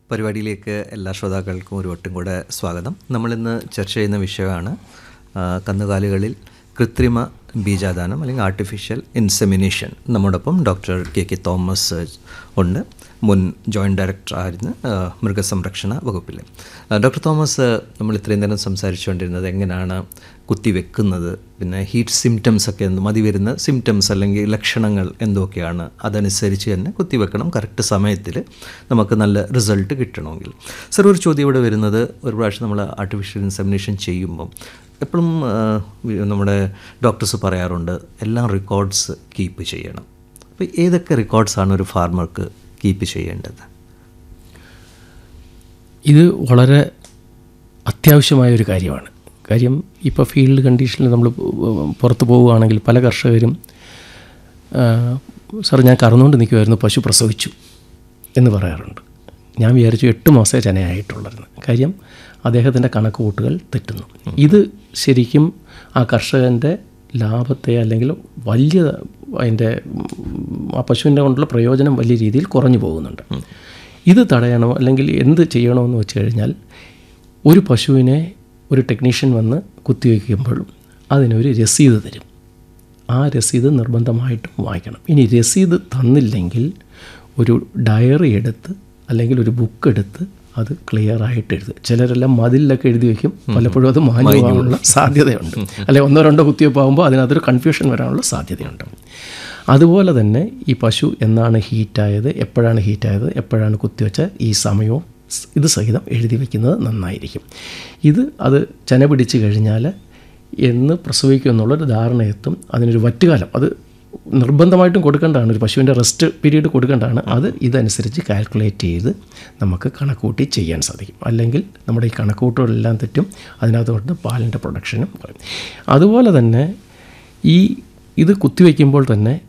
പരിപാടിയിലേക്ക് എല്ലാ ശ്രോതാക്കൾക്കും ഒരു വട്ടം കൂടെ സ്വാഗതം നമ്മളിന്ന് ചർച്ച ചെയ്യുന്ന വിഷയമാണ് ആ, കന്നുകാലികളിൽ കൃത്രിമ ബീജാദാനം അല്ലെങ്കിൽ ആർട്ടിഫിഷ്യൽ ഇൻസെമിനേഷൻ നമ്മോടൊപ്പം ഡോക്ടർ കെ കെ തോമസ് ഉണ്ട് മുൻ ജോയിൻറ്റ് ഡയറക്ടർ ആയിരുന്നു ആ, മൃഗസംരക്ഷണ വകുപ്പിൽ ആ, ഡോക്ടർ തോമസ് നമ്മൾ ഇത്രയും നേരം സംസാരിച്ചുകൊണ്ടിരുന്നത് എങ്ങനെയാണ് കുത്തിവെക്കുന്നത് പിന്നെ ഹീറ്റ് സിംറ്റംസ് ഒക്കെ എന്ത് മതി വരുന്ന സിംറ്റംസ് അല്ലെങ്കിൽ ലക്ഷണങ്ങൾ എന്തൊക്കെയാണ് അതനുസരിച്ച് തന്നെ കുത്തിവെക്കണം കറക്റ്റ് സമയത്തിൽ നമുക്ക് നല്ല റിസൾട്ട് കിട്ടണമെങ്കിൽ സർ ഒരു ചോദ്യം ഇവിടെ വരുന്നത് ഒരു പ്രാവശ്യം നമ്മൾ ആർട്ടിഫിഷ്യൽ ഇൻസെമിനേഷൻ ചെയ്യുമ്പം എപ്പോഴും ആ, വി- നമ്മുടെ ഡോക്ടേഴ്സ് പറയാറുണ്ട് എല്ലാം റെക്കോർഡ്സ് കീപ്പ് ചെയ്യണം അപ്പോൾ ഏതൊക്കെ റെക്കോർഡ്സാണ് ഒരു ഫാർമർക്ക് കീപ്പ് ചെയ്യേണ്ടത് ഇത് വളരെ അത്യാവശ്യമായ ഒരു കാര്യമാണ് കാര്യം ഇപ്പോൾ ഫീൽഡ് കണ്ടീഷനിൽ നമ്മൾ പുറത്ത് പോവുകയാണെങ്കിൽ പല കർഷകരും ആ, സാർ ഞാൻ കറന്നുകൊണ്ട് നിൽക്കുമായിരുന്നു പശു പ്രസവിച്ചു എന്ന് പറയാറുണ്ട് ഞാൻ വിചാരിച്ചു എട്ട് മാസമേ ചെനയായിട്ടുള്ളായിരുന്നു കാര്യം അദ്ദേഹത്തിൻ്റെ കണക്ക് കൂട്ടുകൾ തെറ്റുന്നു ഇത് ശരിക്കും ആ കർഷകൻ്റെ ലാഭത്തെ അല്ലെങ്കിൽ വലിയ അതിൻ്റെ ഉം, ആ പശുവിൻ്റെ കൊണ്ടുള്ള പ്രയോജനം വലിയ രീതിയിൽ കുറഞ്ഞു പോകുന്നുണ്ട് ഇത് തടയണോ അല്ലെങ്കിൽ എന്ത് ചെയ്യണമെന്ന് വെച്ച് കഴിഞ്ഞാൽ ഒരു പശുവിനെ ഒരു ടെക്നീഷ്യൻ വന്ന് കുത്തിവെക്കുമ്പോഴും അതിനൊരു രസീത് തരും ആ രസീത് നിർബന്ധമായിട്ടും വായിക്കണം ഇനി രസീത് തന്നില്ലെങ്കിൽ ഒരു ഡയറി എടുത്ത് അല്ലെങ്കിൽ ഒരു ബുക്ക് എടുത്ത് അത് ക്ലിയർ ആയിട്ട് എഴുതുക ചിലരെല്ലാം മതിലൊക്കെ എഴുതി വയ്ക്കും പലപ്പോഴും അത് മാഞ്ഞു പോകാനുള്ള സാധ്യതയുണ്ട് അല്ലെ ഒന്നോ രണ്ടോ കുത്തിവെപ്പാകുമ്പോൾ അതിനകത്തൊരു കൺഫ്യൂഷൻ വരാനുള്ള സാധ്യതയുണ്ട് അതുപോലെ തന്നെ ഈ പശു എന്നാണ് ഹീറ്റായത് എപ്പോഴാണ് ഹീറ്റായത് എപ്പോഴാണ് കുത്തിവെച്ച ഈ സമയവും സ് ഇത് സഹിതം എഴുതി വയ്ക്കുന്നത് നന്നായിരിക്കും ഇത് അത് ചെന പിടിച്ച് കഴിഞ്ഞാൽ എന്ന് പ്രസവിക്കും എന്നുള്ളൊരു ധാരണയെത്തും അതിനൊരു വറ്റുകാലം അത് നിർബന്ധമായിട്ടും കൊടുക്കേണ്ടതാണ് ഒരു പശുവിൻ്റെ റെസ്റ്റ് പീരീഡ് കൊടുക്കേണ്ടതാണ് അത് ഇതനുസരിച്ച് കാൽക്കുലേറ്റ് ചെയ്ത് നമുക്ക് കണക്കൂട്ടി ചെയ്യാൻ സാധിക്കും അല്ലെങ്കിൽ നമ്മുടെ ഈ കണക്കൂട്ടുകളെല്ലാം തെറ്റും അതിനകത്ത് കൊണ്ട് പാലിൻ്റെ പ്രൊഡക്ഷനും കുറയും അതുപോലെ തന്നെ ഈ ഇത് കുത്തിവെക്കുമ്പോൾ തന്നെ